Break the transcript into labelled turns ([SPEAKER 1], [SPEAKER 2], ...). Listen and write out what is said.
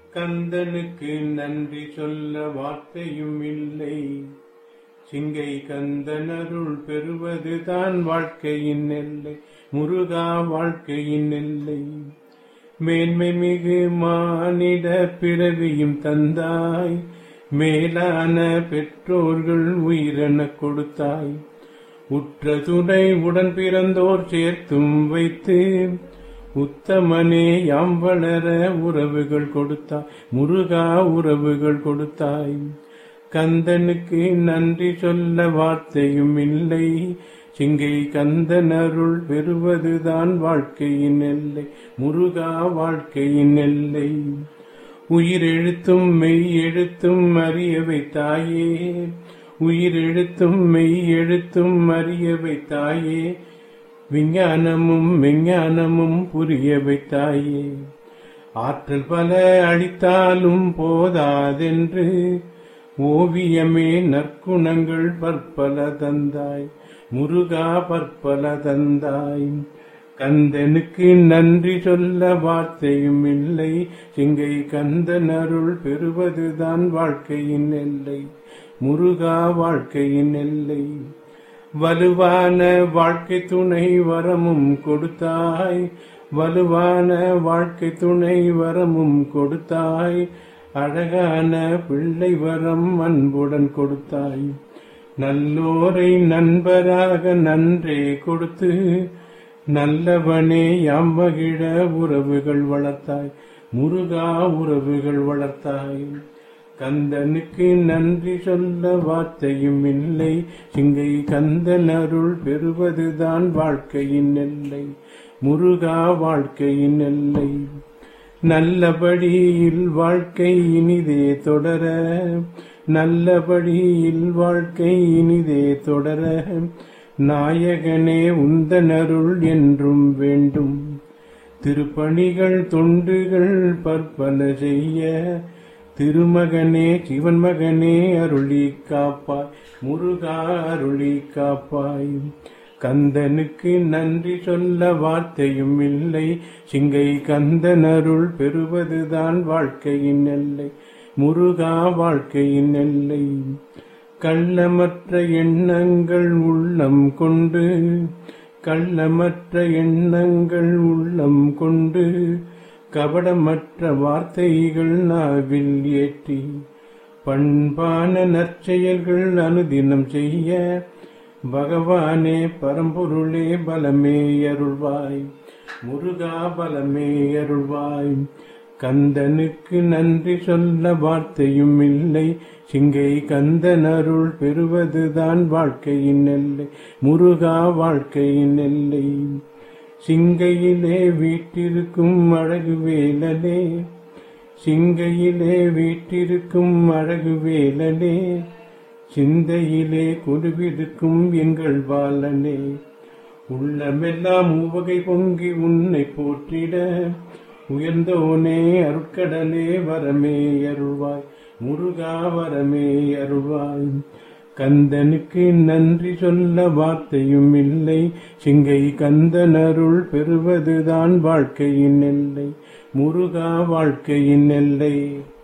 [SPEAKER 1] கந்தனுக்கு நன்றி சொல்ல வார்த்தையும் இல்லை சிங்கை கந்தனருள் பெறுவதுதான் வாழ்க்கையின் எல்லை முருகா வாழ்க்கையின் எல்லை மேன்மை மிகு மானிட பிறவியும் தந்தாய் மேலான பெற்றோர்கள் உயிரென கொடுத்தாய் உற்ற துணை உடன் பிறந்தோர் சேர்த்தும் வைத்து உத்தமனே யாம் வளர உறவுகள் கொடுத்தாய் முருகா உறவுகள் கொடுத்தாய் கந்தனுக்கு நன்றி சொல்ல வார்த்தையும் இல்லை சிங்கை கந்தன் அருள் பெறுவதுதான் வாழ்க்கையின் எல்லை முருகா வாழ்க்கையின் எல்லை உயிரெழுத்தும் மெய் எழுத்தும் அறிய வைத்தாயே உயிரெழுத்தும் மெய் எழுத்தும் அறிய வைத்தாயே விஞ்ஞானமும் விஞ்ஞானமும் புரிய வைத்தாயே ஆற்றல் பல அளித்தாலும் போதாதென்று ஓவியமே நற்குணங்கள் பற்பல தந்தாய் முருகா பற்பல தந்தாய் கந்தனுக்கு நன்றி சொல்ல வார்த்தையும் இல்லை சிங்கை கந்தன் அருள் பெறுவதுதான் வாழ்க்கையின் எல்லை முருகா வாழ்க்கையின் எல்லை வலுவான வாழ்க்கை துணை வரமும் கொடுத்தாய் வலுவான வாழ்க்கை துணை வரமும் கொடுத்தாய் அழகான பிள்ளை வரம் அன்புடன் கொடுத்தாய் நல்லோரை நண்பராக நன்றே கொடுத்து நல்லவனே யாம் மகிழ உறவுகள் வளர்த்தாய் முருகா உறவுகள் வளர்த்தாய் கந்தனுக்கு நன்றி சொல்ல வார்த்தையும் இல்லை சிங்கை கந்தன் அருள் பெறுவதுதான் வாழ்க்கையின் எல்லை முருகா வாழ்க்கையின் எல்லை நல்லபடியில் வாழ்க்கை இனிதே தொடர நல்லபடியில் வாழ்க்கை இனிதே தொடர நாயகனே உந்தனருள் என்றும் வேண்டும் திருப்பணிகள் தொண்டுகள் பற்பல செய்ய திருமகனே சிவன் மகனே அருளி காப்பாய் முருகா அருளி காப்பாய் கந்தனுக்கு நன்றி சொல்ல வார்த்தையும் இல்லை சிங்கை கந்தன் அருள் பெறுவதுதான் வாழ்க்கையின் எல்லை முருகா வாழ்க்கையின் எல்லை கள்ளமற்ற எண்ணங்கள் உள்ளம் கொண்டு கள்ளமற்ற எண்ணங்கள் உள்ளம் கொண்டு கபடமற்ற வார்த்தைகள் நாவில் ஏற்றி பண்பான நற்செயல்கள் அனுதினம் செய்ய பகவானே பரம்பொருளே பலமே அருள்வாய் முருகா பலமே அருள்வாய் கந்தனுக்கு நன்றி சொல்ல வார்த்தையும் இல்லை சிங்கை கந்தன் அருள் பெறுவதுதான் வாழ்க்கையின் எல்லை முருகா வாழ்க்கையின் எல்லை சிங்கையிலே வீட்டிருக்கும் அழகு வேலனே சிங்கையிலே வீட்டிருக்கும் அழகு வேலனே சிந்தையிலே குருவிருக்கும் எங்கள் பாலனே உள்ளமெல்லாம் உவகை பொங்கி உன்னை போற்றிட உயர்ந்தோனே அருட்கடலே வரமே அருள்வாய் முருகா வரமே அருள்வாய் கந்தனுக்கு நன்றி சொல்ல வார்த்தையும் இல்லை சிங்கை கந்தன் அருள் பெறுவதுதான் வாழ்க்கையின் எல்லை முருகா வாழ்க்கையின் எல்லை